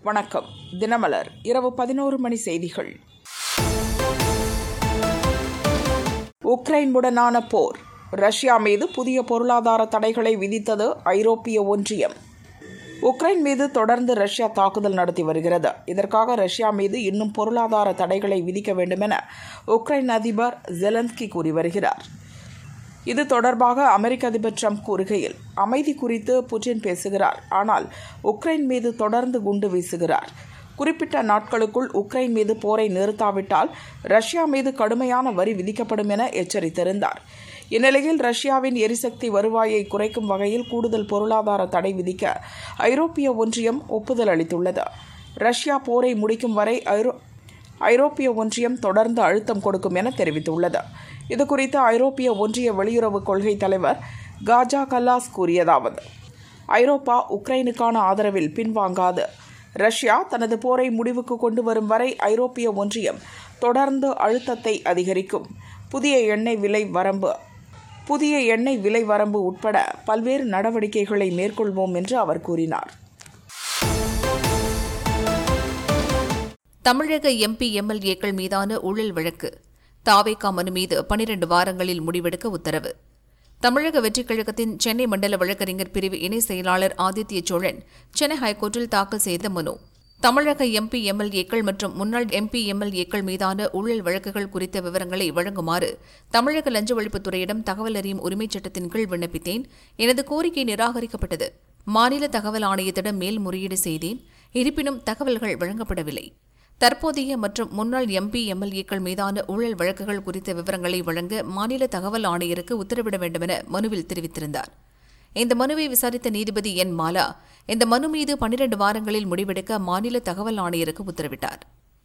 வணக்கம் தினமலர் இரவு பதினோரு மணி செய்திகள் உக்ரைனுடனான போர் ரஷ்யா மீது புதிய பொருளாதார தடைகளை விதித்தது ஐரோப்பிய ஒன்றியம் உக்ரைன் மீது தொடர்ந்து ரஷ்யா தாக்குதல் நடத்தி வருகிறது இதற்காக ரஷ்யா மீது இன்னும் பொருளாதார தடைகளை விதிக்க வேண்டுமென உக்ரைன் அதிபர் ஜெலன்ஸ்கி கூறி வருகிறார் இது தொடர்பாக அமெரிக்க அதிபர் ட்ரம்ப் கூறுகையில் அமைதி குறித்து புட்டின் பேசுகிறார் ஆனால் உக்ரைன் மீது தொடர்ந்து குண்டு வீசுகிறார் குறிப்பிட்ட நாட்களுக்குள் உக்ரைன் மீது போரை நிறுத்தாவிட்டால் ரஷ்யா மீது கடுமையான வரி விதிக்கப்படும் என எச்சரித்திருந்தார் இந்நிலையில் ரஷ்யாவின் எரிசக்தி வருவாயை குறைக்கும் வகையில் கூடுதல் பொருளாதார தடை விதிக்க ஐரோப்பிய ஒன்றியம் ஒப்புதல் அளித்துள்ளது ரஷ்யா போரை முடிக்கும் வரை ஐரோ ஐரோப்பிய ஒன்றியம் தொடர்ந்து அழுத்தம் கொடுக்கும் என தெரிவித்துள்ளது இதுகுறித்து ஐரோப்பிய ஒன்றிய வெளியுறவு கொள்கை தலைவர் காஜா கல்லாஸ் கூறியதாவது ஐரோப்பா உக்ரைனுக்கான ஆதரவில் பின்வாங்காது ரஷ்யா தனது போரை முடிவுக்கு கொண்டு வரும் வரை ஐரோப்பிய ஒன்றியம் தொடர்ந்து அழுத்தத்தை அதிகரிக்கும் புதிய எண்ணெய் விலை வரம்பு புதிய எண்ணெய் விலை வரம்பு உட்பட பல்வேறு நடவடிக்கைகளை மேற்கொள்வோம் என்று அவர் கூறினார் தமிழக எம்பி எம்எல்ஏக்கள் மீதான ஊழல் வழக்கு தாவேகா மனு மீது பனிரண்டு வாரங்களில் முடிவெடுக்க உத்தரவு தமிழக வெற்றிக் கழகத்தின் சென்னை மண்டல வழக்கறிஞர் பிரிவு இணை செயலாளர் ஆதித்ய சோழன் சென்னை ஹைகோர்ட்டில் தாக்கல் செய்த மனு தமிழக எம்பி எம்எல்ஏக்கள் மற்றும் முன்னாள் எம்பி எம்எல்ஏக்கள் மீதான ஊழல் வழக்குகள் குறித்த விவரங்களை வழங்குமாறு தமிழக லஞ்ச ஒழிப்புத்துறையிடம் தகவல் அறியும் உரிமைச் சட்டத்தின் கீழ் விண்ணப்பித்தேன் எனது கோரிக்கை நிராகரிக்கப்பட்டது மாநில தகவல் ஆணையத்திடம் மேல்முறையீடு செய்தேன் இருப்பினும் தகவல்கள் வழங்கப்படவில்லை தற்போதைய மற்றும் முன்னாள் எம்பி எம்எல்ஏக்கள் மீதான ஊழல் வழக்குகள் குறித்த விவரங்களை வழங்க மாநில தகவல் ஆணையருக்கு உத்தரவிட வேண்டுமென மனுவில் தெரிவித்திருந்தார் இந்த மனுவை விசாரித்த நீதிபதி என் மாலா இந்த மனு மீது பனிரண்டு வாரங்களில் முடிவெடுக்க மாநில தகவல் ஆணையருக்கு உத்தரவிட்டார்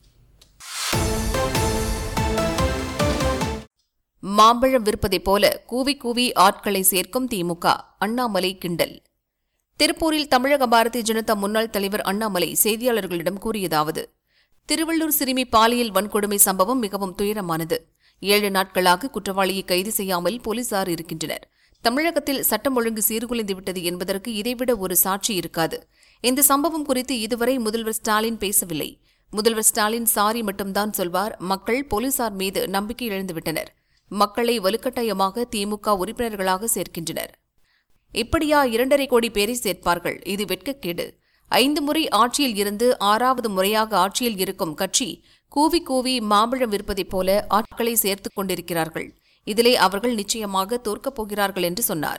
மாம்பழம் விற்பதைப் போல கூவி கூவி ஆட்களை சேர்க்கும் திமுக அண்ணாமலை கிண்டல் திருப்பூரில் தமிழக பாரதிய ஜனதா முன்னாள் தலைவர் அண்ணாமலை செய்தியாளர்களிடம் கூறியதாவது திருவள்ளூர் சிறுமி பாலியல் வன்கொடுமை சம்பவம் மிகவும் துயரமானது ஏழு நாட்களாக குற்றவாளியை கைது செய்யாமல் போலீசார் இருக்கின்றனர் தமிழகத்தில் சட்டம் ஒழுங்கு சீர்குலைந்துவிட்டது என்பதற்கு இதைவிட ஒரு சாட்சி இருக்காது இந்த சம்பவம் குறித்து இதுவரை முதல்வர் ஸ்டாலின் பேசவில்லை முதல்வர் ஸ்டாலின் சாரி மட்டும்தான் சொல்வார் மக்கள் போலீசார் மீது நம்பிக்கை இழந்துவிட்டனர் மக்களை வலுக்கட்டாயமாக திமுக உறுப்பினர்களாக சேர்க்கின்றனர் இப்படியா இரண்டரை கோடி பேரை சேர்ப்பார்கள் இது வெட்கக்கேடு ஐந்து முறை ஆட்சியில் இருந்து ஆறாவது முறையாக ஆட்சியில் இருக்கும் கட்சி கூவி கூவி மாம்பழம் விற்பதைப் போல ஆட்களை சேர்த்துக் கொண்டிருக்கிறார்கள் இதிலே அவர்கள் நிச்சயமாக தோற்கப் போகிறார்கள் என்று சொன்னார்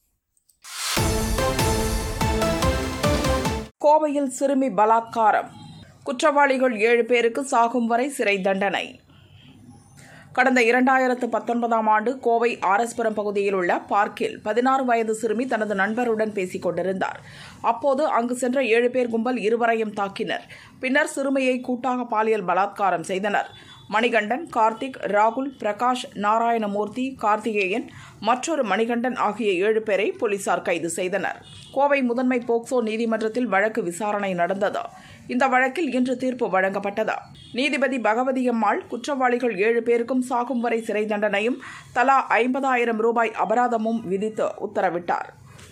கோவையில் சிறுமி பலாத்காரம் குற்றவாளிகள் ஏழு பேருக்கு சாகும் வரை சிறை தண்டனை கடந்த இரண்டாயிரத்து பத்தொன்பதாம் ஆண்டு கோவை ஆர்எஸ்புரம் பகுதியில் உள்ள பார்க்கில் பதினாறு வயது சிறுமி தனது நண்பருடன் பேசிக் கொண்டிருந்தார் அப்போது அங்கு சென்ற ஏழு பேர் கும்பல் இருவரையும் தாக்கினர் பின்னர் சிறுமியை கூட்டாக பாலியல் பலாத்காரம் செய்தனர் மணிகண்டன் கார்த்திக் ராகுல் பிரகாஷ் நாராயணமூர்த்தி கார்த்திகேயன் மற்றொரு மணிகண்டன் ஆகிய ஏழு பேரை போலீசார் கைது செய்தனர் கோவை முதன்மை போக்சோ நீதிமன்றத்தில் வழக்கு விசாரணை நடந்தது இந்த வழக்கில் இன்று தீர்ப்பு வழங்கப்பட்டது நீதிபதி பகவதியம்மாள் குற்றவாளிகள் ஏழு பேருக்கும் சாகும் வரை சிறை தண்டனையும் தலா ஐம்பதாயிரம் ரூபாய் அபராதமும் விதித்து உத்தரவிட்டார்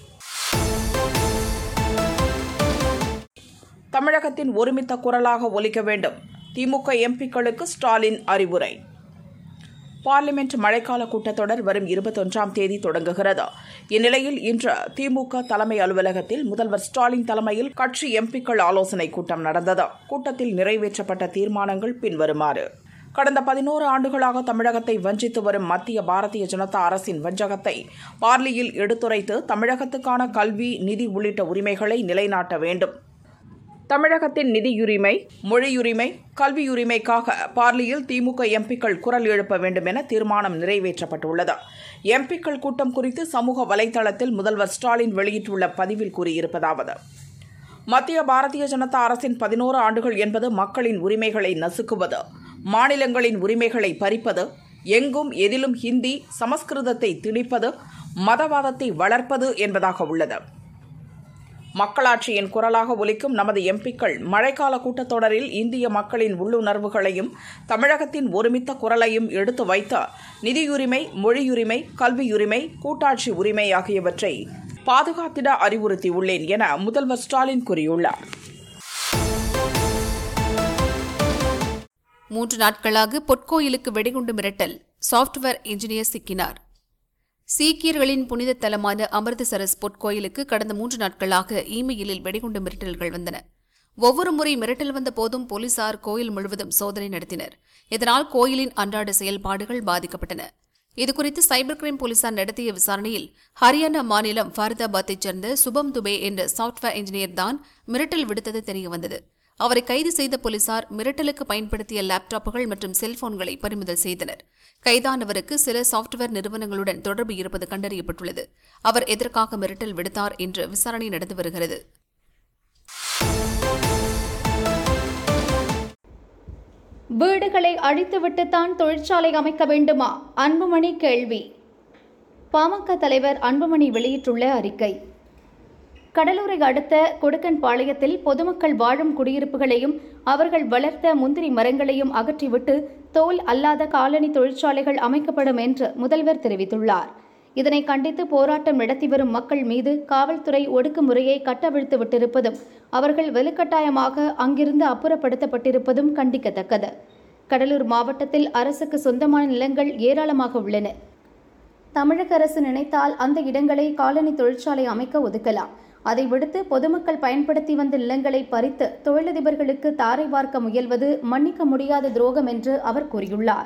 தமிழகத்தின் ஒருமித்த குரலாக ஒலிக்க வேண்டும் திமுக எம்பிக்களுக்கு ஸ்டாலின் அறிவுரை பார்லிமெண்ட் மழைக்கால கூட்டத்தொடர் வரும் இருபத்தொன்றாம் தேதி தொடங்குகிறது இந்நிலையில் இன்று திமுக தலைமை அலுவலகத்தில் முதல்வர் ஸ்டாலின் தலைமையில் கட்சி எம்பிக்கள் ஆலோசனை கூட்டம் நடந்தது கூட்டத்தில் நிறைவேற்றப்பட்ட தீர்மானங்கள் பின்வருமாறு கடந்த பதினோரு ஆண்டுகளாக தமிழகத்தை வஞ்சித்து வரும் மத்திய பாரதிய ஜனதா அரசின் வஞ்சகத்தை பார்லியில் எடுத்துரைத்து தமிழகத்துக்கான கல்வி நிதி உள்ளிட்ட உரிமைகளை நிலைநாட்ட வேண்டும் தமிழகத்தின் நிதியுரிமை மொழியுரிமை கல்வியுரிமைக்காக பார்லியில் திமுக எம்பிக்கள் குரல் எழுப்ப வேண்டும் என தீர்மானம் நிறைவேற்றப்பட்டுள்ளது எம்பிக்கள் கூட்டம் குறித்து சமூக வலைதளத்தில் முதல்வர் ஸ்டாலின் வெளியிட்டுள்ள பதிவில் கூறியிருப்பதாவது மத்திய பாரதிய ஜனதா அரசின் பதினோரு ஆண்டுகள் என்பது மக்களின் உரிமைகளை நசுக்குவது மாநிலங்களின் உரிமைகளை பறிப்பது எங்கும் எதிலும் ஹிந்தி சமஸ்கிருதத்தை திணிப்பது மதவாதத்தை வளர்ப்பது என்பதாக உள்ளது மக்களாட்சியின் குரலாக ஒலிக்கும் நமது எம்பிக்கள் மழைக்கால கூட்டத்தொடரில் இந்திய மக்களின் உள்ளுணர்வுகளையும் தமிழகத்தின் ஒருமித்த குரலையும் எடுத்து வைத்து நிதியுரிமை மொழியுரிமை கல்வியுரிமை கூட்டாட்சி உரிமை ஆகியவற்றை பாதுகாத்திட அறிவுறுத்தியுள்ளேன் என முதல்வர் ஸ்டாலின் கூறியுள்ளார் மூன்று நாட்களாக பொற்கோயிலுக்கு வெடிகுண்டு மிரட்டல் சாப்ட்வேர் இன்ஜினியர் சிக்கினார் சீக்கியர்களின் புனித தலமான அமிர்தசரஸ் பொற்கோயிலுக்கு கடந்த மூன்று நாட்களாக இமெயிலில் வெடிகுண்டு மிரட்டல்கள் வந்தன ஒவ்வொரு முறை மிரட்டல் வந்த போதும் போலீசார் கோயில் முழுவதும் சோதனை நடத்தினர் இதனால் கோயிலின் அன்றாட செயல்பாடுகள் பாதிக்கப்பட்டன இதுகுறித்து சைபர் கிரைம் போலீசார் நடத்திய விசாரணையில் ஹரியானா மாநிலம் ஃபரிதாபாத்தைச் சேர்ந்த சுபம் துபே என்ற சாப்ட்வேர் இன்ஜினியர் தான் மிரட்டல் விடுத்தது தெரியவந்தது அவரை கைது செய்த போலீசார் மிரட்டலுக்கு பயன்படுத்திய லேப்டாப்புகள் மற்றும் செல்போன்களை பறிமுதல் செய்தனர் கைதானவருக்கு சில சாப்ட்வேர் நிறுவனங்களுடன் தொடர்பு இருப்பது கண்டறியப்பட்டுள்ளது அவர் எதற்காக மிரட்டல் விடுத்தார் என்று விசாரணை நடந்து வருகிறது வீடுகளை அழித்துவிட்டுத்தான் தொழிற்சாலை அமைக்க வேண்டுமா அன்புமணி கேள்வி பாமக தலைவர் அன்புமணி வெளியிட்டுள்ள அறிக்கை கடலூரை அடுத்த கொடுக்கன்பாளையத்தில் பொதுமக்கள் வாழும் குடியிருப்புகளையும் அவர்கள் வளர்த்த முந்திரி மரங்களையும் அகற்றிவிட்டு தோல் அல்லாத காலனி தொழிற்சாலைகள் அமைக்கப்படும் என்று முதல்வர் தெரிவித்துள்ளார் இதனை கண்டித்து போராட்டம் நடத்தி வரும் மக்கள் மீது காவல்துறை ஒடுக்குமுறையை கட்டவிழ்த்து விட்டிருப்பதும் அவர்கள் வலுக்கட்டாயமாக அங்கிருந்து அப்புறப்படுத்தப்பட்டிருப்பதும் கண்டிக்கத்தக்கது கடலூர் மாவட்டத்தில் அரசுக்கு சொந்தமான நிலங்கள் ஏராளமாக உள்ளன தமிழக அரசு நினைத்தால் அந்த இடங்களை காலனி தொழிற்சாலை அமைக்க ஒதுக்கலாம் அதை விடுத்து பொதுமக்கள் பயன்படுத்தி வந்த நிலங்களை பறித்து தொழிலதிபர்களுக்கு தாரை பார்க்க முயல்வது மன்னிக்க முடியாத துரோகம் என்று அவர் கூறியுள்ளார்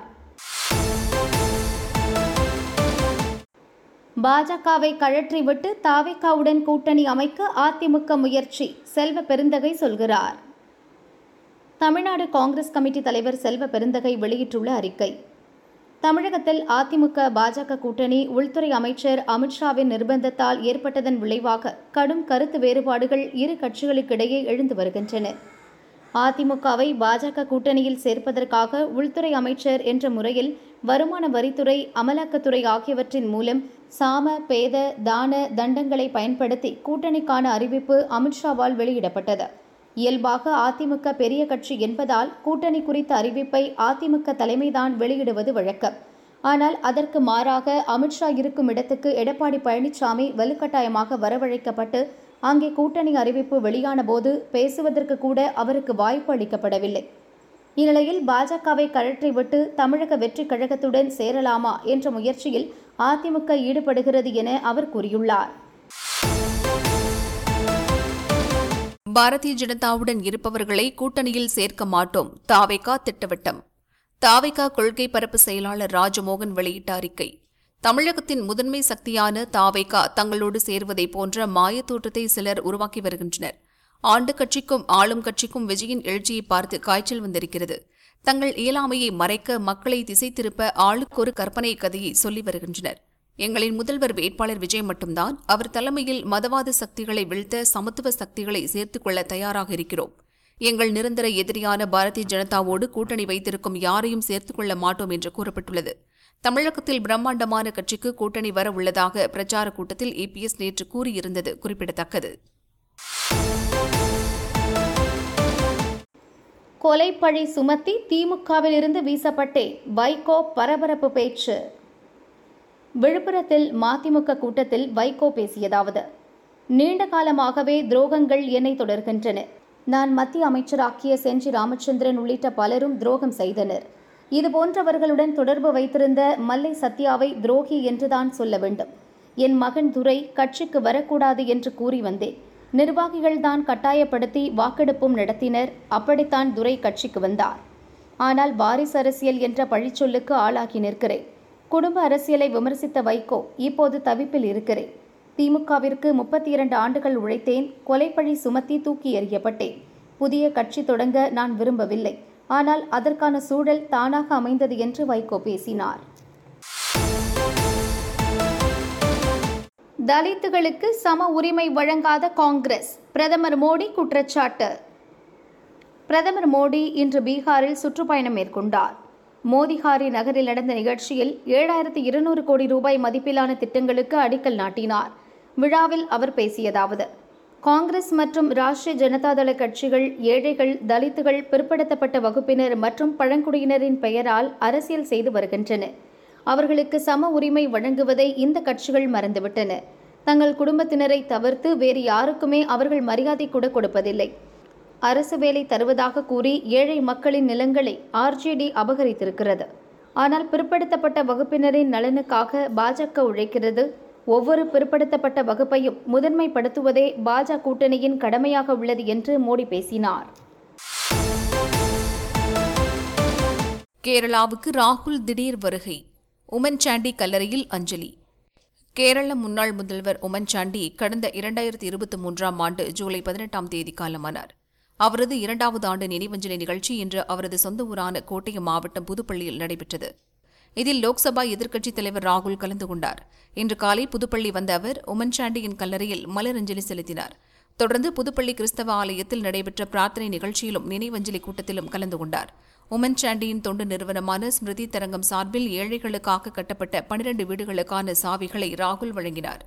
பாஜகவை கழற்றிவிட்டு தாவேக்காவுடன் கூட்டணி அமைக்க அதிமுக முயற்சி செல்வ பெருந்தகை சொல்கிறார் தமிழ்நாடு காங்கிரஸ் கமிட்டி தலைவர் செல்வ பெருந்தகை வெளியிட்டுள்ள அறிக்கை தமிழகத்தில் அதிமுக பாஜக கூட்டணி உள்துறை அமைச்சர் அமித்ஷாவின் நிர்பந்தத்தால் ஏற்பட்டதன் விளைவாக கடும் கருத்து வேறுபாடுகள் இரு கட்சிகளுக்கிடையே எழுந்து வருகின்றன அதிமுகவை பாஜக கூட்டணியில் சேர்ப்பதற்காக உள்துறை அமைச்சர் என்ற முறையில் வருமான வரித்துறை அமலாக்கத்துறை ஆகியவற்றின் மூலம் சாம பேத தான தண்டங்களை பயன்படுத்தி கூட்டணிக்கான அறிவிப்பு அமித்ஷாவால் வெளியிடப்பட்டது இயல்பாக அதிமுக பெரிய கட்சி என்பதால் கூட்டணி குறித்த அறிவிப்பை அதிமுக தலைமைதான் வெளியிடுவது வழக்கம் ஆனால் அதற்கு மாறாக அமித்ஷா இருக்கும் இடத்துக்கு எடப்பாடி பழனிசாமி வலுக்கட்டாயமாக வரவழைக்கப்பட்டு அங்கே கூட்டணி அறிவிப்பு வெளியான போது பேசுவதற்கு கூட அவருக்கு வாய்ப்பு அளிக்கப்படவில்லை இந்நிலையில் பாஜகவை கழற்றிவிட்டு தமிழக வெற்றிக் கழகத்துடன் சேரலாமா என்ற முயற்சியில் அதிமுக ஈடுபடுகிறது என அவர் கூறியுள்ளார் பாரதிய ஜனதாவுடன் இருப்பவர்களை கூட்டணியில் சேர்க்க மாட்டோம் தாவேகா திட்டவட்டம் தாவேகா கொள்கை பரப்பு செயலாளர் ராஜமோகன் வெளியிட்ட அறிக்கை தமிழகத்தின் முதன்மை சக்தியான தாவேகா தங்களோடு சேர்வதை போன்ற மாயத் தோற்றத்தை சிலர் உருவாக்கி வருகின்றனர் ஆண்டு கட்சிக்கும் ஆளும் கட்சிக்கும் விஜயின் எழுச்சியை பார்த்து காய்ச்சல் வந்திருக்கிறது தங்கள் இயலாமையை மறைக்க மக்களை திசை திருப்ப ஆளுக்கொரு கற்பனை கதையை சொல்லி வருகின்றனர் எங்களின் முதல்வர் வேட்பாளர் விஜய் மட்டும்தான் அவர் தலைமையில் மதவாத சக்திகளை வீழ்த்த சமத்துவ சக்திகளை சேர்த்துக் கொள்ள தயாராக இருக்கிறோம் எங்கள் நிரந்தர எதிரியான பாரதிய ஜனதாவோடு கூட்டணி வைத்திருக்கும் யாரையும் சேர்த்துக் கொள்ள மாட்டோம் என்று கூறப்பட்டுள்ளது தமிழகத்தில் பிரம்மாண்டமான கட்சிக்கு கூட்டணி வர உள்ளதாக பிரச்சார கூட்டத்தில் இபிஎஸ் நேற்று கூறியிருந்தது குறிப்பிடத்தக்கது கொலைப்பழி சுமத்தி திமுகவில் இருந்து வீசப்பட்டே வைகோ பரபரப்பு பேச்சு விழுப்புரத்தில் மதிமுக கூட்டத்தில் வைகோ பேசியதாவது நீண்ட காலமாகவே துரோகங்கள் என்னை தொடர்கின்றன நான் மத்திய அமைச்சராக்கிய செஞ்சி ராமச்சந்திரன் உள்ளிட்ட பலரும் துரோகம் செய்தனர் இதுபோன்றவர்களுடன் தொடர்பு வைத்திருந்த மல்லை சத்யாவை துரோகி என்றுதான் சொல்ல வேண்டும் என் மகன் துரை கட்சிக்கு வரக்கூடாது என்று கூறி வந்தேன் நிர்வாகிகள் தான் கட்டாயப்படுத்தி வாக்கெடுப்பும் நடத்தினர் அப்படித்தான் துரை கட்சிக்கு வந்தார் ஆனால் வாரிசு அரசியல் என்ற பழிச்சொல்லுக்கு ஆளாகி நிற்கிறேன் குடும்ப அரசியலை விமர்சித்த வைகோ இப்போது தவிப்பில் இருக்கிறேன் திமுகவிற்கு முப்பத்தி இரண்டு ஆண்டுகள் உழைத்தேன் கொலைப்பழி சுமத்தி தூக்கி எறியப்பட்டேன் புதிய கட்சி தொடங்க நான் விரும்பவில்லை ஆனால் அதற்கான சூழல் தானாக அமைந்தது என்று வைகோ பேசினார் தலித்துகளுக்கு சம உரிமை வழங்காத காங்கிரஸ் பிரதமர் மோடி குற்றச்சாட்டு பிரதமர் மோடி இன்று பீகாரில் சுற்றுப்பயணம் மேற்கொண்டார் மோதிஹாரி நகரில் நடந்த நிகழ்ச்சியில் ஏழாயிரத்து இருநூறு கோடி ரூபாய் மதிப்பிலான திட்டங்களுக்கு அடிக்கல் நாட்டினார் விழாவில் அவர் பேசியதாவது காங்கிரஸ் மற்றும் ராஷ்டிரிய ஜனதாதள கட்சிகள் ஏழைகள் தலித்துகள் பிற்படுத்தப்பட்ட வகுப்பினர் மற்றும் பழங்குடியினரின் பெயரால் அரசியல் செய்து வருகின்றன அவர்களுக்கு சம உரிமை வழங்குவதை இந்த கட்சிகள் மறந்துவிட்டன தங்கள் குடும்பத்தினரை தவிர்த்து வேறு யாருக்குமே அவர்கள் மரியாதை கூட கொடுப்பதில்லை அரசு வேலை தருவதாக கூறி ஏழை மக்களின் நிலங்களை ஆர்ஜேடி அபகரித்திருக்கிறது ஆனால் பிற்படுத்தப்பட்ட வகுப்பினரின் நலனுக்காக பாஜக உழைக்கிறது ஒவ்வொரு பிற்படுத்தப்பட்ட வகுப்பையும் முதன்மைப்படுத்துவதே பாஜக கூட்டணியின் கடமையாக உள்ளது என்று மோடி பேசினார் கேரளாவுக்கு ராகுல் திடீர் வருகை உமன் சாண்டி கல்லறையில் அஞ்சலி கேரள முன்னாள் முதல்வர் உமன் சாண்டி கடந்த இரண்டாயிரத்தி இருபத்தி மூன்றாம் ஆண்டு ஜூலை பதினெட்டாம் தேதி காலமானார் அவரது இரண்டாவது ஆண்டு நினைவஞ்சலி நிகழ்ச்சி இன்று அவரது சொந்த ஊரான கோட்டயம் மாவட்டம் புதுப்பள்ளியில் நடைபெற்றது இதில் லோக்சபா எதிர்க்கட்சித் தலைவர் ராகுல் கலந்து கொண்டார் இன்று காலை புதுப்பள்ளி வந்த அவர் உமன் சாண்டியின் கல்லறையில் மலரஞ்சலி செலுத்தினார் தொடர்ந்து புதுப்பள்ளி கிறிஸ்தவ ஆலயத்தில் நடைபெற்ற பிரார்த்தனை நிகழ்ச்சியிலும் நினைவஞ்சலி கூட்டத்திலும் கலந்து கொண்டார் உமன் சாண்டியின் தொண்டு நிறுவனமான ஸ்மிருதி தரங்கம் சார்பில் ஏழைகளுக்காக கட்டப்பட்ட பனிரண்டு வீடுகளுக்கான சாவிகளை ராகுல் வழங்கினார்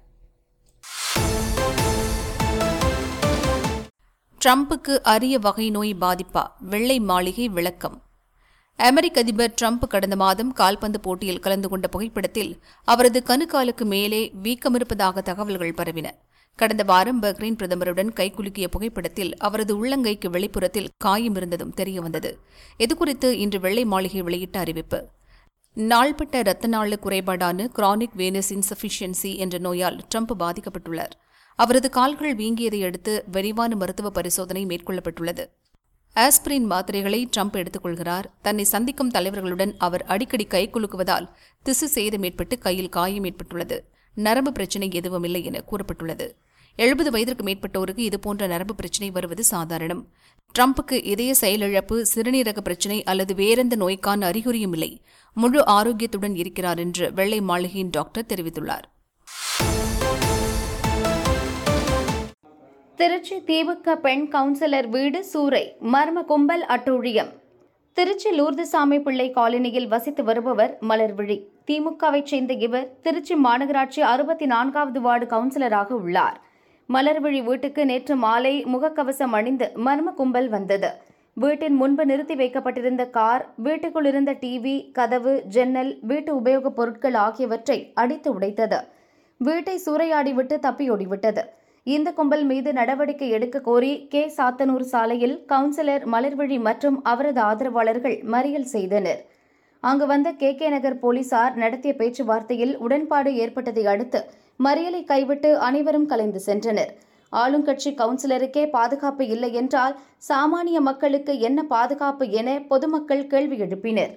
ட்ரம்புக்கு அரிய வகை நோய் பாதிப்பா வெள்ளை மாளிகை விளக்கம் அமெரிக்க அதிபர் ட்ரம்ப் கடந்த மாதம் கால்பந்து போட்டியில் கலந்து கொண்ட புகைப்படத்தில் அவரது கணுக்காலுக்கு மேலே வீக்கமிருப்பதாக தகவல்கள் பரவின கடந்த வாரம் பஹ்ரைன் பிரதமருடன் கைகுலுக்கிய புகைப்படத்தில் அவரது உள்ளங்கைக்கு வெளிப்புறத்தில் காயம் இருந்ததும் தெரியவந்தது இதுகுறித்து இன்று வெள்ளை மாளிகை வெளியிட்ட அறிவிப்பு நாள்பட்ட இரத்த நாள குறைபாடான கிரானிக் வேனஸ் இன்சஃபிஷியன்சி என்ற நோயால் ட்ரம்ப் பாதிக்கப்பட்டுள்ளார் அவரது கால்கள் வீங்கியதை அடுத்து விரிவான மருத்துவ பரிசோதனை மேற்கொள்ளப்பட்டுள்ளது ஆஸ்பிரின் மாத்திரைகளை ட்ரம்ப் எடுத்துக்கொள்கிறார் தன்னை சந்திக்கும் தலைவர்களுடன் அவர் அடிக்கடி கை குலுக்குவதால் திசு சேதம் ஏற்பட்டு கையில் காயம் ஏற்பட்டுள்ளது நரம்பு பிரச்சினை எதுவும் இல்லை என கூறப்பட்டுள்ளது எழுபது வயதிற்கு மேற்பட்டோருக்கு இதுபோன்ற நரம்பு பிரச்சினை வருவது சாதாரணம் ட்ரம்புக்கு இதய செயலிழப்பு சிறுநீரக பிரச்சினை அல்லது வேறெந்த நோய்க்கான அறிகுறியும் இல்லை முழு ஆரோக்கியத்துடன் இருக்கிறார் என்று வெள்ளை மாளிகையின் டாக்டர் தெரிவித்துள்ளார் திருச்சி திமுக பெண் கவுன்சிலர் வீடு சூறை மர்ம கும்பல் அட்டூழியம் திருச்சி லூர்துசாமி பிள்ளை காலனியில் வசித்து வருபவர் மலர்விழி திமுகவைச் சேர்ந்த இவர் திருச்சி மாநகராட்சி அறுபத்தி நான்காவது வார்டு கவுன்சிலராக உள்ளார் மலர்விழி வீட்டுக்கு நேற்று மாலை முகக்கவசம் அணிந்து மர்ம கும்பல் வந்தது வீட்டின் முன்பு நிறுத்தி வைக்கப்பட்டிருந்த கார் வீட்டுக்குள் இருந்த டிவி கதவு ஜன்னல் வீட்டு உபயோகப் பொருட்கள் ஆகியவற்றை அடித்து உடைத்தது வீட்டை சூறையாடிவிட்டு தப்பியோடிவிட்டது இந்த கும்பல் மீது நடவடிக்கை எடுக்க கோரி கே சாத்தனூர் சாலையில் கவுன்சிலர் மலர்விழி மற்றும் அவரது ஆதரவாளர்கள் மறியல் செய்தனர் அங்கு வந்த கே கே நகர் போலீசார் நடத்திய பேச்சுவார்த்தையில் உடன்பாடு ஏற்பட்டதை அடுத்து மறியலை கைவிட்டு அனைவரும் கலைந்து சென்றனர் ஆளுங்கட்சி கவுன்சிலருக்கே பாதுகாப்பு இல்லை என்றால் சாமானிய மக்களுக்கு என்ன பாதுகாப்பு என பொதுமக்கள் கேள்வி எழுப்பினர்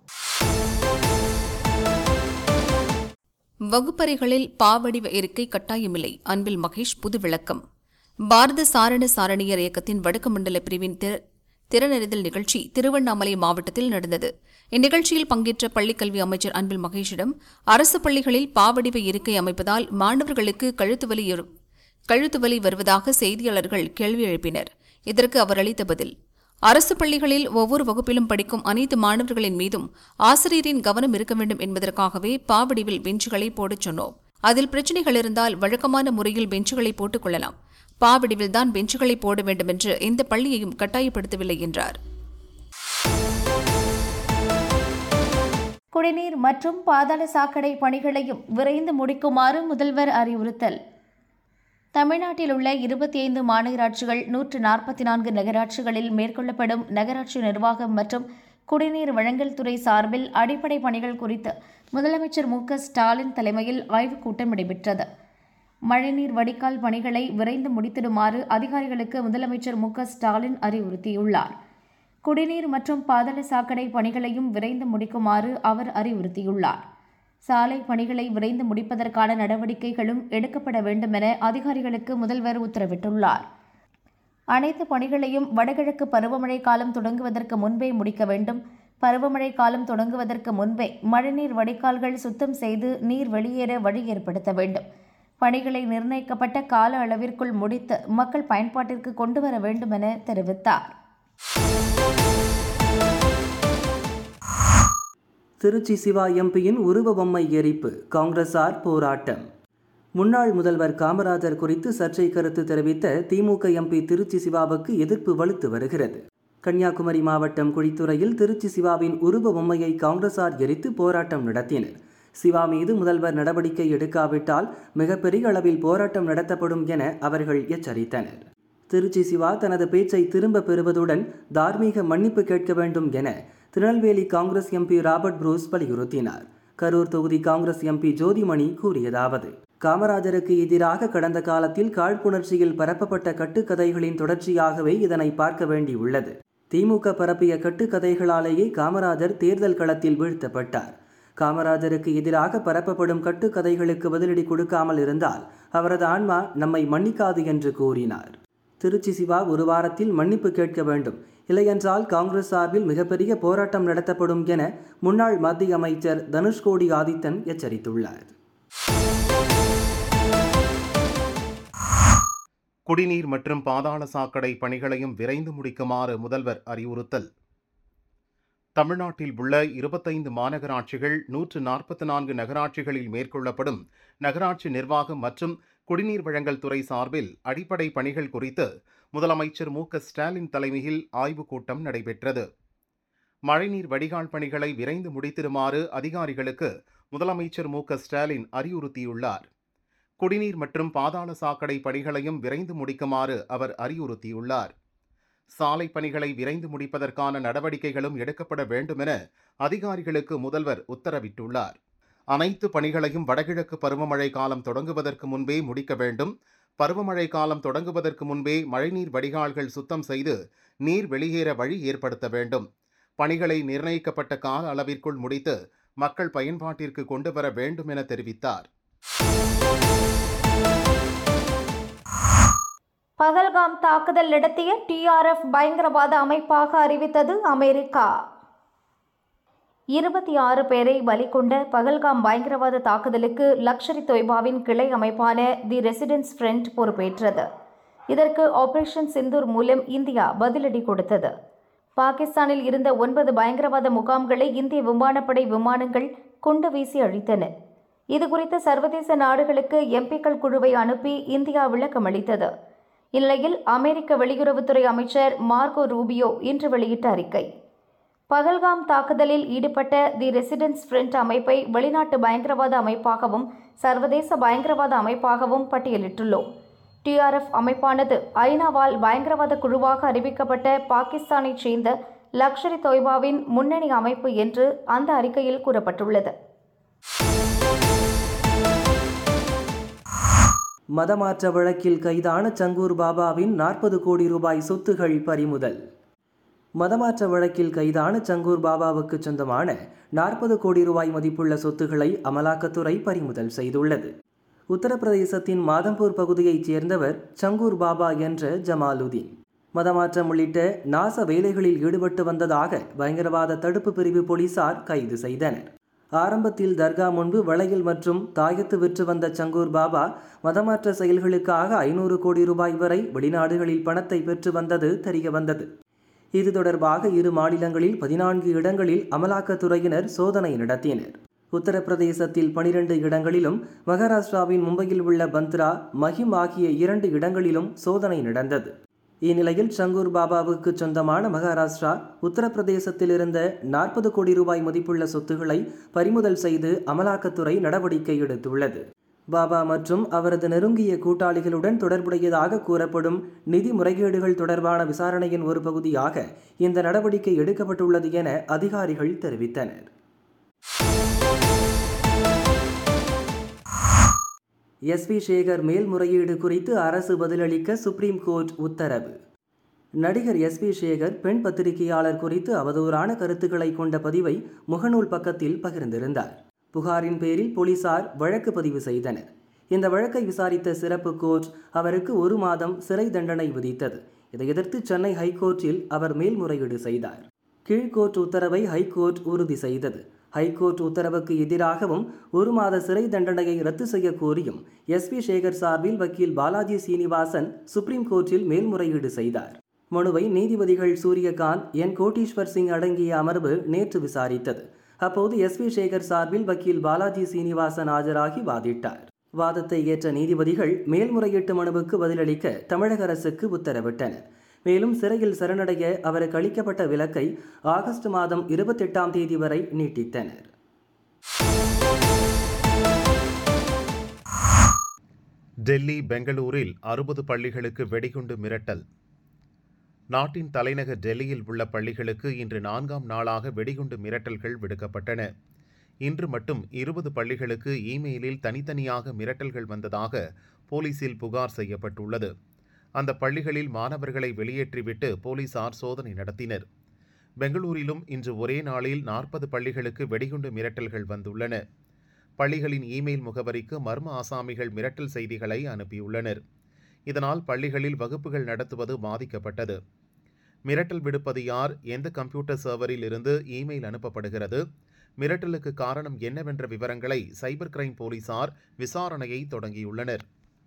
வகுப்பறைகளில் பாவடிவ இருக்கை கட்டாயமில்லை அன்பில் மகேஷ் புது விளக்கம் பாரத சாரண சாரணியர் இயக்கத்தின் வடக்கு மண்டல பிரிவின் திற- திறனறிதல் நிகழ்ச்சி திருவண்ணாமலை மாவட்டத்தில் நடந்தது இந்நிகழ்ச்சியில் பங்கேற்ற பள்ளிக்கல்வி அமைச்சர் அன்பில் மகேஷிடம் அரசு பள்ளிகளில் பாவடிவ இருக்கை அமைப்பதால் மாணவர்களுக்கு கழுத்துவலி ஏறு- கழுத்துவலி வருவதாக செய்தியாளர்கள் கேள்வி எழுப்பினர் இதற்கு அவர் அளித்த பதில் அரசு பள்ளிகளில் ஒவ்வொரு வகுப்பிலும் படிக்கும் அனைத்து மாணவர்களின் மீதும் ஆசிரியரின் கவனம் இருக்க வேண்டும் என்பதற்காகவே பாவடிவில் பெஞ்சுகளை போடச் சொன்னோம் அதில் பிரச்சனைகள் இருந்தால் வழக்கமான முறையில் பெஞ்சுகளை போட்டுக் கொள்ளலாம் பாவடிவில்தான் பெஞ்சுகளை போட வேண்டும் என்று எந்த பள்ளியையும் கட்டாயப்படுத்தவில்லை என்றார் குடிநீர் மற்றும் பாதாள சாக்கடை பணிகளையும் விரைந்து முடிக்குமாறு முதல்வர் அறிவுறுத்தல் தமிழ்நாட்டில் உள்ள இருபத்தி ஐந்து மாநகராட்சிகள் நூற்று நாற்பத்தி நான்கு நகராட்சிகளில் மேற்கொள்ளப்படும் நகராட்சி நிர்வாகம் மற்றும் குடிநீர் வழங்கல் துறை சார்பில் அடிப்படை பணிகள் குறித்து முதலமைச்சர் மு க ஸ்டாலின் தலைமையில் ஆய்வுக் கூட்டம் நடைபெற்றது மழைநீர் வடிகால் பணிகளை விரைந்து முடித்திடுமாறு அதிகாரிகளுக்கு முதலமைச்சர் மு க ஸ்டாலின் அறிவுறுத்தியுள்ளார் குடிநீர் மற்றும் பாதாள சாக்கடை பணிகளையும் விரைந்து முடிக்குமாறு அவர் அறிவுறுத்தியுள்ளார் சாலை பணிகளை விரைந்து முடிப்பதற்கான நடவடிக்கைகளும் எடுக்கப்பட வேண்டும் என அதிகாரிகளுக்கு முதல்வர் உத்தரவிட்டுள்ளார் அனைத்து பணிகளையும் வடகிழக்கு பருவமழை காலம் தொடங்குவதற்கு முன்பே முடிக்க வேண்டும் பருவமழை காலம் தொடங்குவதற்கு முன்பே மழைநீர் வடிகால்கள் சுத்தம் செய்து நீர் வெளியேற வழி ஏற்படுத்த வேண்டும் பணிகளை நிர்ணயிக்கப்பட்ட கால அளவிற்குள் முடித்து மக்கள் பயன்பாட்டிற்கு கொண்டு வர வேண்டும் என தெரிவித்தார் திருச்சி சிவா எம்பியின் உருவ பொம்மை எரிப்பு காங்கிரசார் போராட்டம் முன்னாள் முதல்வர் காமராஜர் குறித்து சர்ச்சை கருத்து தெரிவித்த திமுக எம்பி திருச்சி சிவாவுக்கு எதிர்ப்பு வலுத்து வருகிறது கன்னியாகுமரி மாவட்டம் குழித்துறையில் திருச்சி சிவாவின் உருவ பொம்மையை காங்கிரசார் எரித்து போராட்டம் நடத்தினர் சிவா மீது முதல்வர் நடவடிக்கை எடுக்காவிட்டால் மிகப்பெரிய அளவில் போராட்டம் நடத்தப்படும் என அவர்கள் எச்சரித்தனர் திருச்சி சிவா தனது பேச்சை திரும்ப பெறுவதுடன் தார்மீக மன்னிப்பு கேட்க வேண்டும் என திருநெல்வேலி காங்கிரஸ் எம்பி ராபர்ட் புரூஸ் வலியுறுத்தினார் கரூர் தொகுதி காங்கிரஸ் எம்பி ஜோதிமணி கூறியதாவது காமராஜருக்கு எதிராக கடந்த காலத்தில் காழ்ப்புணர்ச்சியில் பரப்பப்பட்ட கட்டுக்கதைகளின் தொடர்ச்சியாகவே இதனை பார்க்க வேண்டியுள்ளது திமுக பரப்பிய கட்டுக்கதைகளாலேயே காமராஜர் தேர்தல் களத்தில் வீழ்த்தப்பட்டார் காமராஜருக்கு எதிராக பரப்பப்படும் கட்டுக்கதைகளுக்கு பதிலடி கொடுக்காமல் இருந்தால் அவரது ஆன்மா நம்மை மன்னிக்காது என்று கூறினார் திருச்சி சிவா ஒரு வாரத்தில் மன்னிப்பு கேட்க வேண்டும் இல்லையென்றால் காங்கிரஸ் சார்பில் மிகப்பெரிய போராட்டம் நடத்தப்படும் என முன்னாள் மத்திய அமைச்சர் தனுஷ்கோடி ஆதித்தன் எச்சரித்துள்ளார் குடிநீர் மற்றும் பாதாள சாக்கடை பணிகளையும் விரைந்து முடிக்குமாறு முதல்வர் அறிவுறுத்தல் தமிழ்நாட்டில் உள்ள இருபத்தைந்து மாநகராட்சிகள் நூற்று நாற்பத்தி நான்கு நகராட்சிகளில் மேற்கொள்ளப்படும் நகராட்சி நிர்வாகம் மற்றும் குடிநீர் வழங்கல் துறை சார்பில் அடிப்படை பணிகள் குறித்து முதலமைச்சர் மு க ஸ்டாலின் தலைமையில் ஆய்வுக் கூட்டம் நடைபெற்றது மழைநீர் வடிகால் பணிகளை விரைந்து முடித்திடுமாறு அதிகாரிகளுக்கு முதலமைச்சர் மு க ஸ்டாலின் அறிவுறுத்தியுள்ளார் குடிநீர் மற்றும் பாதாள சாக்கடை பணிகளையும் விரைந்து முடிக்குமாறு அவர் அறிவுறுத்தியுள்ளார் சாலை பணிகளை விரைந்து முடிப்பதற்கான நடவடிக்கைகளும் எடுக்கப்பட வேண்டுமென அதிகாரிகளுக்கு முதல்வர் உத்தரவிட்டுள்ளார் அனைத்து பணிகளையும் வடகிழக்கு பருவமழை காலம் தொடங்குவதற்கு முன்பே முடிக்க வேண்டும் பருவமழை காலம் தொடங்குவதற்கு முன்பே மழைநீர் வடிகால்கள் சுத்தம் செய்து நீர் வெளியேற வழி ஏற்படுத்த வேண்டும் பணிகளை நிர்ணயிக்கப்பட்ட கால அளவிற்குள் முடித்து மக்கள் பயன்பாட்டிற்கு கொண்டு வர வேண்டும் என தெரிவித்தார் பகல்காம் தாக்குதல் நடத்திய டிஆர்எஃப் பயங்கரவாத அமைப்பாக அறிவித்தது அமெரிக்கா இருபத்தி ஆறு பேரை பலி கொண்ட பகல்காம் பயங்கரவாத தாக்குதலுக்கு லக்ஷரி தொய்பாவின் கிளை அமைப்பான தி ரெசிடென்ஸ் ஃப்ரண்ட் பொறுப்பேற்றது இதற்கு ஆபரேஷன் சிந்தூர் மூலம் இந்தியா பதிலடி கொடுத்தது பாகிஸ்தானில் இருந்த ஒன்பது பயங்கரவாத முகாம்களை இந்திய விமானப்படை விமானங்கள் குண்டு வீசி அழித்தன இதுகுறித்து சர்வதேச நாடுகளுக்கு எம்பிக்கள் குழுவை அனுப்பி இந்தியா விளக்கம் அளித்தது இந்நிலையில் அமெரிக்க வெளியுறவுத்துறை அமைச்சர் மார்கோ ரூபியோ இன்று வெளியிட்ட அறிக்கை பகல்காம் தாக்குதலில் ஈடுபட்ட தி ரெசிடென்ஸ் ஃப்ரண்ட் அமைப்பை வெளிநாட்டு பயங்கரவாத அமைப்பாகவும் சர்வதேச பயங்கரவாத அமைப்பாகவும் பட்டியலிட்டுள்ளோம் டிஆர்எஃப் அமைப்பானது ஐநாவால் பயங்கரவாத குழுவாக அறிவிக்கப்பட்ட பாகிஸ்தானைச் சேர்ந்த லக்ஷரி தொய்பாவின் முன்னணி அமைப்பு என்று அந்த அறிக்கையில் கூறப்பட்டுள்ளது மதமாற்ற வழக்கில் கைதான சங்கூர் பாபாவின் நாற்பது கோடி ரூபாய் சொத்துகள் பறிமுதல் மதமாற்ற வழக்கில் கைதான சங்கூர் பாபாவுக்கு சொந்தமான நாற்பது கோடி ரூபாய் மதிப்புள்ள சொத்துக்களை அமலாக்கத்துறை பறிமுதல் செய்துள்ளது உத்தரப்பிரதேசத்தின் மாதம்பூர் பகுதியைச் சேர்ந்தவர் சங்கூர் பாபா என்ற ஜமாலுதீன் மதமாற்றம் உள்ளிட்ட நாச வேலைகளில் ஈடுபட்டு வந்ததாக பயங்கரவாத தடுப்பு பிரிவு போலீசார் கைது செய்தனர் ஆரம்பத்தில் தர்கா முன்பு வளையல் மற்றும் தாயத்து விற்று வந்த சங்கூர் பாபா மதமாற்ற செயல்களுக்காக ஐநூறு கோடி ரூபாய் வரை வெளிநாடுகளில் பணத்தை பெற்று வந்தது தெரிய வந்தது இது தொடர்பாக இரு மாநிலங்களில் பதினான்கு இடங்களில் அமலாக்கத்துறையினர் சோதனை நடத்தினர் உத்தரப்பிரதேசத்தில் பனிரெண்டு இடங்களிலும் மகாராஷ்டிராவின் மும்பையில் உள்ள பந்த்ரா மஹிம் ஆகிய இரண்டு இடங்களிலும் சோதனை நடந்தது இந்நிலையில் சங்கூர் பாபாவுக்கு சொந்தமான மகாராஷ்டிரா உத்தரப்பிரதேசத்தில் இருந்த நாற்பது கோடி ரூபாய் மதிப்புள்ள சொத்துக்களை பறிமுதல் செய்து அமலாக்கத்துறை நடவடிக்கை எடுத்துள்ளது பாபா மற்றும் அவரது நெருங்கிய கூட்டாளிகளுடன் தொடர்புடையதாக கூறப்படும் நிதி முறைகேடுகள் தொடர்பான விசாரணையின் ஒரு பகுதியாக இந்த நடவடிக்கை எடுக்கப்பட்டுள்ளது என அதிகாரிகள் தெரிவித்தனர் எஸ் வி சேகர் மேல்முறையீடு குறித்து அரசு பதிலளிக்க சுப்ரீம் கோர்ட் உத்தரவு நடிகர் எஸ் வி சேகர் பெண் பத்திரிகையாளர் குறித்து அவதூறான கருத்துக்களை கொண்ட பதிவை முகநூல் பக்கத்தில் பகிர்ந்திருந்தார் புகாரின் பேரில் போலீசார் வழக்கு பதிவு செய்தனர் இந்த வழக்கை விசாரித்த சிறப்பு கோர்ட் அவருக்கு ஒரு மாதம் சிறை தண்டனை விதித்தது இதை எதிர்த்து சென்னை ஹைகோர்ட்டில் அவர் மேல்முறையீடு செய்தார் கீழ்கோர்ட் உத்தரவை ஹைகோர்ட் உறுதி செய்தது ஹைகோர்ட் உத்தரவுக்கு எதிராகவும் ஒரு மாத சிறை தண்டனையை ரத்து செய்ய கோரியும் எஸ் பி சேகர் சார்பில் வக்கீல் பாலாஜி சீனிவாசன் சுப்ரீம் கோர்ட்டில் மேல்முறையீடு செய்தார் மனுவை நீதிபதிகள் சூரியகாந்த் என் கோட்டீஸ்வர் சிங் அடங்கிய அமர்வு நேற்று விசாரித்தது அப்போது எஸ் வி சேகர் சார்பில் வக்கீல் பாலாஜி சீனிவாசன் ஆஜராகி வாதிட்டார் வாதத்தை ஏற்ற நீதிபதிகள் மேல்முறையீட்டு மனுவுக்கு பதிலளிக்க தமிழக அரசுக்கு உத்தரவிட்டனர் மேலும் சிறையில் சரணடைய அவருக்கு அளிக்கப்பட்ட விலக்கை ஆகஸ்ட் மாதம் இருபத்தெட்டாம் தேதி வரை நீட்டித்தனர் டெல்லி பெங்களூரில் அறுபது பள்ளிகளுக்கு வெடிகுண்டு மிரட்டல் நாட்டின் தலைநகர் டெல்லியில் உள்ள பள்ளிகளுக்கு இன்று நான்காம் நாளாக வெடிகுண்டு மிரட்டல்கள் விடுக்கப்பட்டன இன்று மட்டும் இருபது பள்ளிகளுக்கு இமெயிலில் தனித்தனியாக மிரட்டல்கள் வந்ததாக போலீசில் புகார் செய்யப்பட்டுள்ளது அந்த பள்ளிகளில் மாணவர்களை வெளியேற்றிவிட்டு போலீசார் சோதனை நடத்தினர் பெங்களூரிலும் இன்று ஒரே நாளில் நாற்பது பள்ளிகளுக்கு வெடிகுண்டு மிரட்டல்கள் வந்துள்ளன பள்ளிகளின் இமெயில் முகவரிக்கு மர்ம ஆசாமிகள் மிரட்டல் செய்திகளை அனுப்பியுள்ளனர் இதனால் பள்ளிகளில் வகுப்புகள் நடத்துவது பாதிக்கப்பட்டது மிரட்டல் விடுப்பது யார் எந்த கம்ப்யூட்டர் சர்வரில் இருந்து இமெயில் அனுப்பப்படுகிறது மிரட்டலுக்கு காரணம் என்னவென்ற விவரங்களை சைபர் கிரைம் போலீசார் விசாரணையை தொடங்கியுள்ளனர்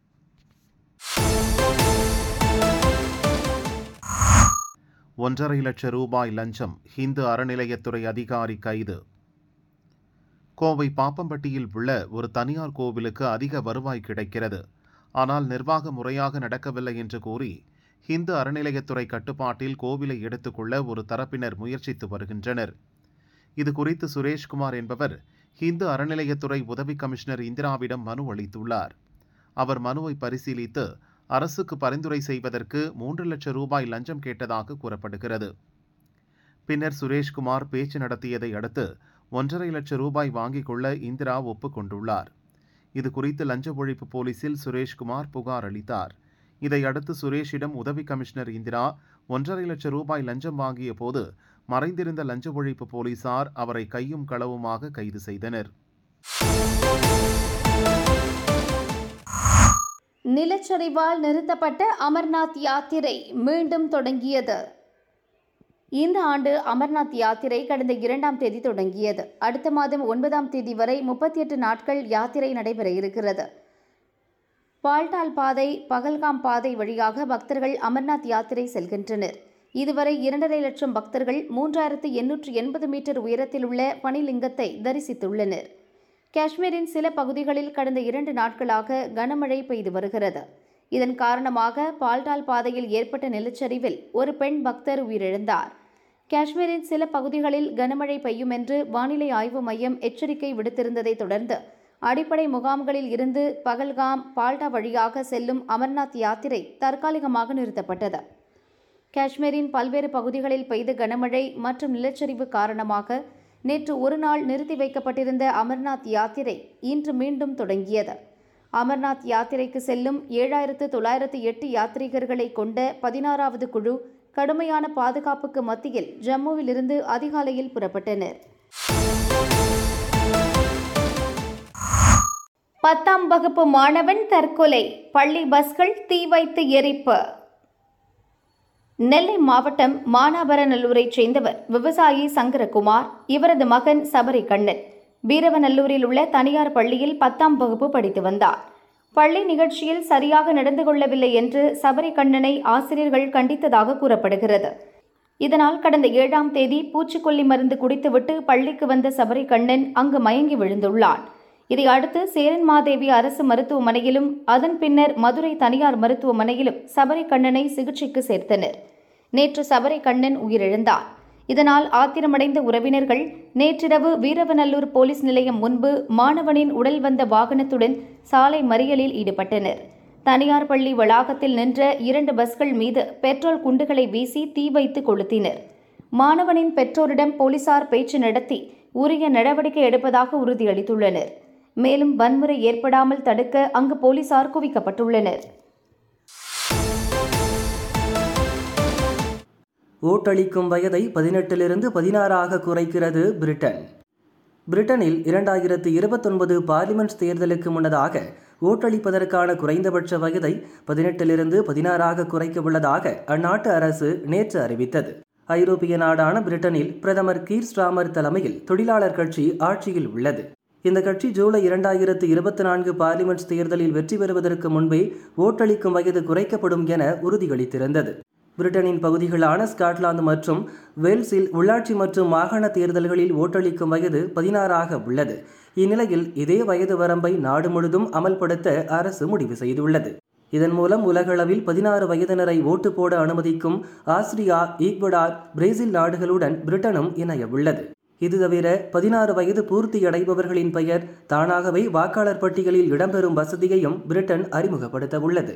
ஒன்றரை லட்சம் ரூபாய் லஞ்சம் ஹிந்து அறநிலையத்துறை அதிகாரி கைது கோவை பாப்பம்பட்டியில் உள்ள ஒரு தனியார் கோவிலுக்கு அதிக வருவாய் கிடைக்கிறது ஆனால் நிர்வாக முறையாக நடக்கவில்லை என்று கூறி ஹிந்து அறநிலையத்துறை கட்டுப்பாட்டில் கோவிலை எடுத்துக்கொள்ள ஒரு தரப்பினர் முயற்சித்து வருகின்றனர் இது குறித்து சுரேஷ்குமார் என்பவர் ஹிந்து அறநிலையத்துறை உதவி கமிஷனர் இந்திராவிடம் மனு அளித்துள்ளார் அவர் மனுவை பரிசீலித்து அரசுக்கு பரிந்துரை செய்வதற்கு மூன்று லட்சம் ரூபாய் லஞ்சம் கேட்டதாக கூறப்படுகிறது பின்னர் சுரேஷ்குமார் பேச்சு நடத்தியதை அடுத்து ஒன்றரை லட்சம் ரூபாய் வாங்கிக் கொள்ள இந்திரா ஒப்புக்கொண்டுள்ளார் இது குறித்து லஞ்ச ஒழிப்பு போலீசில் சுரேஷ்குமார் புகார் அளித்தார் இதையடுத்து சுரேஷிடம் உதவி கமிஷனர் இந்திரா ஒன்றரை லட்சம் ரூபாய் லஞ்சம் வாங்கிய போது மறைந்திருந்த லஞ்ச ஒழிப்பு போலீசார் அவரை கையும் களவுமாக கைது செய்தனர் நிலச்சரிவால் நிறுத்தப்பட்ட அமர்நாத் யாத்திரை மீண்டும் தொடங்கியது இந்த ஆண்டு அமர்நாத் யாத்திரை கடந்த இரண்டாம் தேதி தொடங்கியது அடுத்த மாதம் ஒன்பதாம் தேதி வரை முப்பத்தி எட்டு நாட்கள் யாத்திரை நடைபெற இருக்கிறது பால்டால் பாதை பகல்காம் பாதை வழியாக பக்தர்கள் அமர்நாத் யாத்திரை செல்கின்றனர் இதுவரை இரண்டரை லட்சம் பக்தர்கள் மூன்றாயிரத்து எண்ணூற்று எண்பது மீட்டர் உயரத்தில் உள்ள பனிலிங்கத்தை தரிசித்துள்ளனர் காஷ்மீரின் சில பகுதிகளில் கடந்த இரண்டு நாட்களாக கனமழை பெய்து வருகிறது இதன் காரணமாக பால்டால் பாதையில் ஏற்பட்ட நிலச்சரிவில் ஒரு பெண் பக்தர் உயிரிழந்தார் காஷ்மீரின் சில பகுதிகளில் கனமழை பெய்யும் என்று வானிலை ஆய்வு மையம் எச்சரிக்கை விடுத்திருந்ததை தொடர்ந்து அடிப்படை முகாம்களில் இருந்து பகல்காம் பால்டா வழியாக செல்லும் அமர்நாத் யாத்திரை தற்காலிகமாக நிறுத்தப்பட்டது காஷ்மீரின் பல்வேறு பகுதிகளில் பெய்த கனமழை மற்றும் நிலச்சரிவு காரணமாக நேற்று ஒரு நாள் நிறுத்தி வைக்கப்பட்டிருந்த அமர்நாத் யாத்திரை இன்று மீண்டும் தொடங்கியது அமர்நாத் யாத்திரைக்கு செல்லும் ஏழாயிரத்து தொள்ளாயிரத்து எட்டு யாத்ரீகர்களை கொண்ட பதினாறாவது குழு கடுமையான பாதுகாப்புக்கு மத்தியில் ஜம்முவிலிருந்து அதிகாலையில் புறப்பட்டனர் பத்தாம் வகுப்பு மாணவன் தற்கொலை பள்ளி பஸ்கள் தீ வைத்து எரிப்பு நெல்லை மாவட்டம் மானாபரநல்லூரைச் சேர்ந்தவர் விவசாயி சங்கரகுமார் இவரது மகன் சபரி கண்ணன் வீரவநல்லூரில் உள்ள தனியார் பள்ளியில் பத்தாம் வகுப்பு படித்து வந்தார் பள்ளி நிகழ்ச்சியில் சரியாக நடந்து கொள்ளவில்லை என்று சபரி கண்ணனை ஆசிரியர்கள் கண்டித்ததாக கூறப்படுகிறது இதனால் கடந்த ஏழாம் தேதி பூச்சிக்கொல்லி மருந்து குடித்துவிட்டு பள்ளிக்கு வந்த சபரி கண்ணன் அங்கு மயங்கி விழுந்துள்ளான் இதை அடுத்து சேரன் மாதேவி அரசு மருத்துவமனையிலும் அதன் பின்னர் மதுரை தனியார் மருத்துவமனையிலும் சபரி கண்ணனை சிகிச்சைக்கு சேர்த்தனர் நேற்று சபரி கண்ணன் உயிரிழந்தார் இதனால் ஆத்திரமடைந்த உறவினர்கள் நேற்றிரவு வீரவநல்லூர் போலீஸ் நிலையம் முன்பு மாணவனின் உடல் வந்த வாகனத்துடன் சாலை மறியலில் ஈடுபட்டனர் தனியார் பள்ளி வளாகத்தில் நின்ற இரண்டு பஸ்கள் மீது பெட்ரோல் குண்டுகளை வீசி தீ வைத்து கொளுத்தினர் மாணவனின் பெற்றோரிடம் போலீசார் பேச்சு நடத்தி உரிய நடவடிக்கை எடுப்பதாக உறுதியளித்துள்ளனர் மேலும் வன்முறை ஏற்படாமல் தடுக்க அங்கு போலீசார் குவிக்கப்பட்டுள்ளனர் ஓட்டளிக்கும் வயதை பதினெட்டிலிருந்து பதினாறாக குறைக்கிறது பிரிட்டன் பிரிட்டனில் இரண்டாயிரத்து இருபத்தொன்பது பார்லிமெண்ட் தேர்தலுக்கு முன்னதாக ஓட்டளிப்பதற்கான குறைந்தபட்ச வயதை பதினெட்டிலிருந்து பதினாறாக குறைக்க உள்ளதாக அந்நாட்டு அரசு நேற்று அறிவித்தது ஐரோப்பிய நாடான பிரிட்டனில் பிரதமர் கீர் ஸ்டாமர் தலைமையில் தொழிலாளர் கட்சி ஆட்சியில் உள்ளது இந்த கட்சி ஜூலை இரண்டாயிரத்து இருபத்தி நான்கு பார்லிமெண்ட் தேர்தலில் வெற்றி பெறுவதற்கு முன்பே ஓட்டளிக்கும் வயது குறைக்கப்படும் என உறுதியளித்திருந்தது பிரிட்டனின் பகுதிகளான ஸ்காட்லாந்து மற்றும் வேல்ஸில் உள்ளாட்சி மற்றும் மாகாண தேர்தல்களில் ஓட்டளிக்கும் வயது பதினாறாக உள்ளது இந்நிலையில் இதே வயது வரம்பை நாடு முழுதும் அமல்படுத்த அரசு முடிவு செய்துள்ளது இதன் மூலம் உலகளவில் பதினாறு வயதினரை ஓட்டு போட அனுமதிக்கும் ஆஸ்திரியா ஈக்வடார் பிரேசில் நாடுகளுடன் பிரிட்டனும் இணைய உள்ளது இது தவிர பதினாறு வயது பூர்த்தியடைபவர்களின் பெயர் தானாகவே வாக்காளர் பட்டியலில் இடம்பெறும் வசதியையும் பிரிட்டன் அறிமுகப்படுத்த உள்ளது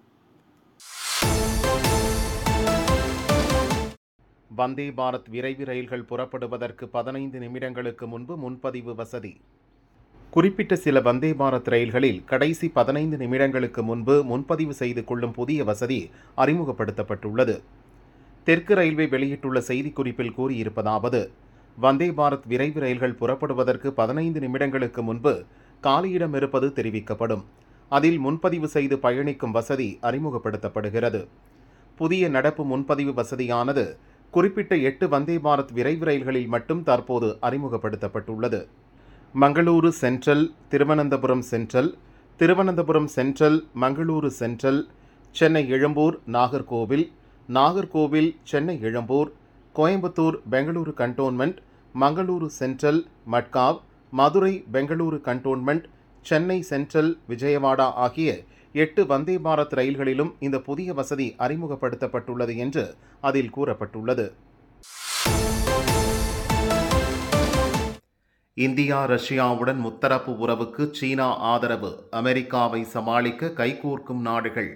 வந்தே பாரத் விரைவு ரயில்கள் புறப்படுவதற்கு பதினைந்து நிமிடங்களுக்கு முன்பு முன்பதிவு வசதி குறிப்பிட்ட சில வந்தே பாரத் ரயில்களில் கடைசி பதினைந்து நிமிடங்களுக்கு முன்பு முன்பதிவு செய்து கொள்ளும் புதிய வசதி அறிமுகப்படுத்தப்பட்டுள்ளது தெற்கு ரயில்வே வெளியிட்டுள்ள செய்திக்குறிப்பில் கூறியிருப்பதாவது வந்தே பாரத் விரைவு ரயில்கள் புறப்படுவதற்கு பதினைந்து நிமிடங்களுக்கு முன்பு காலியிடம் இருப்பது தெரிவிக்கப்படும் அதில் முன்பதிவு செய்து பயணிக்கும் வசதி அறிமுகப்படுத்தப்படுகிறது புதிய நடப்பு முன்பதிவு வசதியானது குறிப்பிட்ட எட்டு வந்தே பாரத் விரைவு ரயில்களில் மட்டும் தற்போது அறிமுகப்படுத்தப்பட்டுள்ளது Mangaluru central Thiruvananthapuram central Thiruvananthapuram central Mangaluru central Chennai Egmore Nagercoil Nagercoil Chennai Egmore Coimbatore Bengaluru cantonment Mangaluru central Madgaon Madurai Bengaluru cantonment Chennai central Vijayawada ஆகிய எட்டு வந்தே பாரத் ரயில்களிலும் இந்த புதிய வசதி அறிமுகப்படுத்தப்பட்டுள்ளது என்று அதில் கூறப்பட்டுள்ளது இந்தியா ரஷ்யாவுடன் முத்தரப்பு உறவுக்கு சீனா ஆதரவு அமெரிக்காவை சமாளிக்க கைகோர்க்கும் நாடுகள்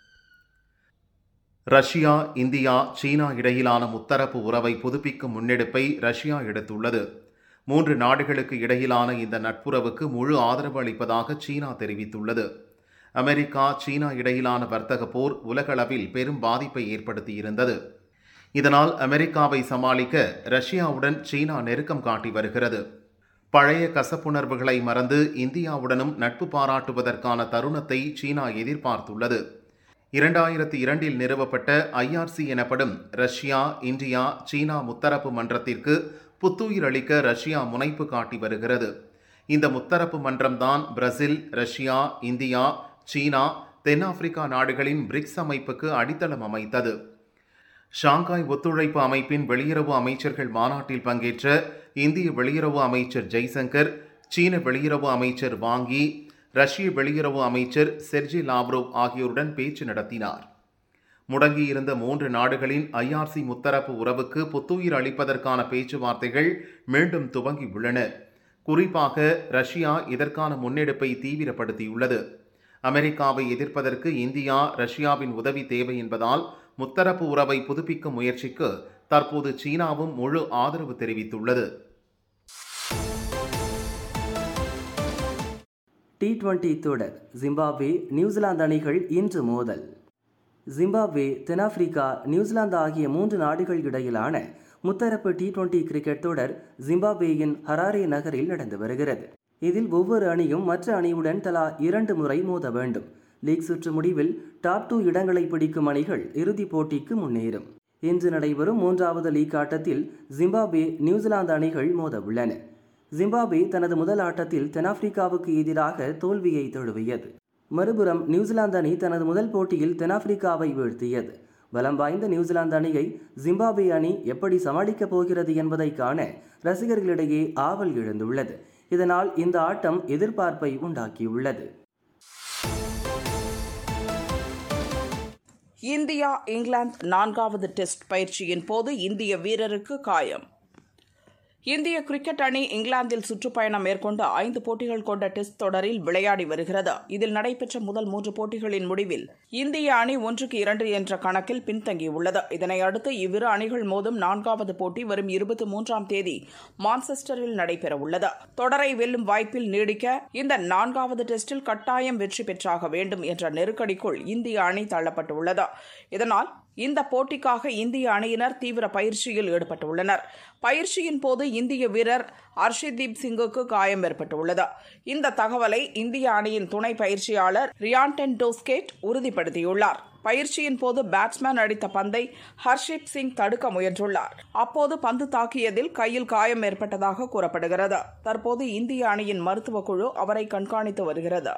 ரஷ்யா இந்தியா சீனா இடையிலான முத்தரப்பு உறவை புதுப்பிக்கும் முன்னெடுப்பை ரஷ்யா எடுத்துள்ளது மூன்று நாடுகளுக்கு இடையிலான இந்த நட்புறவுக்கு முழு ஆதரவு அளிப்பதாக சீனா தெரிவித்துள்ளது அமெரிக்கா சீனா இடையிலான வர்த்தக போர் உலகளவில் பெரும் பாதிப்பை ஏற்படுத்தியிருந்தது இதனால் அமெரிக்காவை சமாளிக்க ரஷ்யாவுடன் சீனா நெருக்கம் காட்டி வருகிறது பழைய கசப்புணர்வுகளை மறந்து இந்தியாவுடனும் நட்பு பாராட்டுவதற்கான தருணத்தை சீனா எதிர்பார்த்துள்ளது இரண்டாயிரத்தி இரண்டில் நிறுவப்பட்ட ஐஆர்சி எனப்படும் ரஷ்யா இந்தியா சீனா முத்தரப்பு மன்றத்திற்கு புத்துயிர் அளிக்க ரஷ்யா முனைப்பு காட்டி வருகிறது இந்த முத்தரப்பு மன்றம்தான் பிரேசில் ரஷ்யா இந்தியா சீனா தென்னாப்பிரிக்கா நாடுகளின் பிரிக்ஸ் அமைப்புக்கு அடித்தளம் அமைத்தது ஷாங்காய் ஒத்துழைப்பு அமைப்பின் வெளியுறவு அமைச்சர்கள் மாநாட்டில் பங்கேற்ற இந்திய வெளியுறவு அமைச்சர் ஜெய்சங்கர் சீன வெளியுறவு அமைச்சர் வாங்கி ரஷ்ய வெளியுறவு அமைச்சர் செர்ஜி லாவ்ரோவ் ஆகியோருடன் பேச்சு நடத்தினார் முடங்கியிருந்த மூன்று நாடுகளின் ஐஆர்சி முத்தரப்பு உறவுக்கு புத்துயிர் அளிப்பதற்கான பேச்சுவார்த்தைகள் மீண்டும் துவங்கி உள்ளன குறிப்பாக ரஷ்யா இதற்கான முன்னெடுப்பை தீவிரப்படுத்தியுள்ளது அமெரிக்காவை எதிர்ப்பதற்கு இந்தியா ரஷ்யாவின் உதவி தேவை என்பதால் முத்தரப்பு உறவை புதுப்பிக்கும் முயற்சிக்கு தற்போது சீனாவும் முழு ஆதரவு தெரிவித்துள்ளது டி டுவெண்டி தொடர் ஜிம்பாப்வே நியூசிலாந்து அணிகள் இன்று மோதல் ஜிம்பாப்வே தென்னாப்பிரிக்கா நியூசிலாந்து ஆகிய மூன்று நாடுகள் இடையிலான முத்தரப்பு டி டுவெண்டி கிரிக்கெட் தொடர் ஜிம்பாப்வேயின் ஹராரே நகரில் நடந்து வருகிறது இதில் ஒவ்வொரு அணியும் மற்ற அணியுடன் தலா இரண்டு முறை மோத வேண்டும் லீக் சுற்று முடிவில் டாப் டூ இடங்களை பிடிக்கும் அணிகள் இறுதிப் போட்டிக்கு முன்னேறும் இன்று நடைபெறும் மூன்றாவது லீக் ஆட்டத்தில் ஜிம்பாப்வே நியூசிலாந்து அணிகள் மோத உள்ளன ஜிம்பாப்வே தனது முதல் ஆட்டத்தில் தென்னாப்பிரிக்காவுக்கு எதிராக தோல்வியை தழுவியது மறுபுறம் நியூசிலாந்து அணி தனது முதல் போட்டியில் தென்னாப்பிரிக்காவை வீழ்த்தியது பலம் வாய்ந்த நியூசிலாந்து அணியை ஜிம்பாப்வே அணி எப்படி சமாளிக்கப் போகிறது என்பதை காண ரசிகர்களிடையே ஆவல் எழுந்துள்ளது இதனால் இந்த ஆட்டம் எதிர்பார்ப்பை உண்டாக்கியுள்ளது இந்தியா இங்கிலாந்து நான்காவது டெஸ்ட் பயிற்சியின் போது இந்திய வீரருக்கு காயம் இந்திய கிரிக்கெட் அணி இங்கிலாந்தில் சுற்றுப்பயணம் மேற்கொண்டு ஐந்து போட்டிகள் கொண்ட டெஸ்ட் தொடரில் விளையாடி வருகிறது இதில் நடைபெற்ற முதல் மூன்று போட்டிகளின் முடிவில் இந்திய அணி ஒன்றுக்கு இரண்டு என்ற கணக்கில் பின்தங்கியுள்ளது இதனை அடுத்து இவ்விரு அணிகள் மோதும் நான்காவது போட்டி வரும் இருபத்தி மூன்றாம் தேதி மான்செஸ்டரில் நடைபெறவுள்ளது தொடரை வெல்லும் வாய்ப்பில் நீடிக்க இந்த நான்காவது டெஸ்டில் கட்டாயம் வெற்றி பெற்றாக வேண்டும் என்ற நெருக்கடிக்குள் இந்திய அணி தள்ளப்பட்டுள்ளது இதனால் இந்த போட்டிக்காக இந்திய அணியினர் தீவிர பயிற்சியில் ஈடுபட்டுள்ளனர் பயிற்சியின் போது இந்திய வீரர் ஹர்ஷிதீப் சிங்குக்கு காயம் ஏற்பட்டுள்ளது இந்த தகவலை இந்திய அணியின் துணை பயிற்சியாளர் ரியான்டென் டோஸ்கேட் உறுதிப்படுத்தியுள்ளார் பயிற்சியின் போது பேட்ஸ்மேன் அடித்த பந்தை ஹர்ஷிப் சிங் தடுக்க முயன்றுள்ளார் அப்போது பந்து தாக்கியதில் கையில் காயம் ஏற்பட்டதாக கூறப்படுகிறது தற்போது இந்திய அணியின் மருத்துவ குழு அவரை கண்காணித்து வருகிறது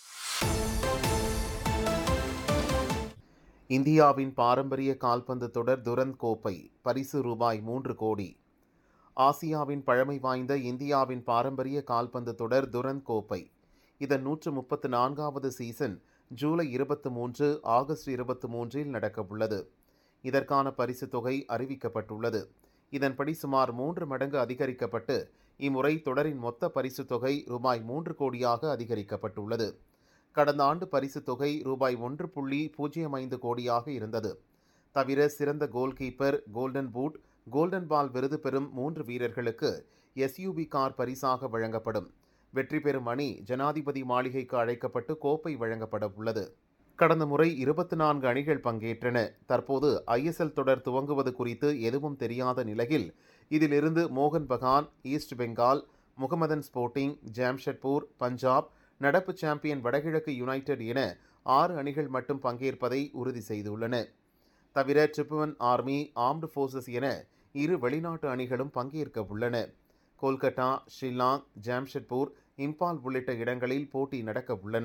இந்தியாவின் பாரம்பரிய கால்பந்து தொடர் துரந்த் கோப்பை பரிசு ரூபாய் மூன்று கோடி ஆசியாவின் பழமை வாய்ந்த இந்தியாவின் பாரம்பரிய கால்பந்து தொடர் துரந்த் கோப்பை இதன் நூற்று முப்பத்து நான்காவது சீசன் ஜூலை இருபத்தி மூன்று ஆகஸ்ட் இருபத்தி மூன்றில் நடக்கவுள்ளது இதற்கான பரிசு தொகை அறிவிக்கப்பட்டுள்ளது இதன்படி சுமார் மூன்று மடங்கு அதிகரிக்கப்பட்டு இம்முறை தொடரின் மொத்த பரிசுத் தொகை ரூபாய் மூன்று கோடியாக அதிகரிக்கப்பட்டுள்ளது கடந்த ஆண்டு பரிசுத் தொகை ரூபாய் ஒன்று புள்ளி பூஜ்ஜியம் ஐந்து கோடியாக இருந்தது தவிர சிறந்த goal keeper golden boot golden ball விருது பெறும் மூன்று வீரர்களுக்கு எஸ்யூபி கார் பரிசாக வழங்கப்படும் வெற்றி பெறும் அணி ஜனாதிபதி மாளிகைக்கு அழைக்கப்பட்டு கோப்பை வழங்கப்பட உள்ளது கடந்த முறை இருபத்தி நான்கு அணிகள் பங்கேற்றன தற்போது ஐஎஸ்எல் தொடர் துவங்குவது குறித்து எதுவும் தெரியாத நிலையில் இதிலிருந்து மோகன் பகான் ஈஸ்ட் பெங்கால் முகமதன் ஸ்போர்ட்டிங் ஜாம்ஷெட்பூர் பஞ்சாப் நடப்பு சாம்பியன் வடகிழக்கு யுனைடெட் என ஆறு அணிகள் மட்டும் பங்கேற்பதை உறுதி செய்துள்ளன தவிர ட்ரிப்புவன் ஆர்மி ஆர்ம்டு ஃபோர்ஸஸ் என இரு வெளிநாட்டு அணிகளும் பங்கேற்க உள்ளன கொல்கத்தா ஷில்லாங் ஜாம்ஷெட்பூர் இம்பால் உள்ளிட்ட இடங்களில் போட்டி நடக்க உள்ளன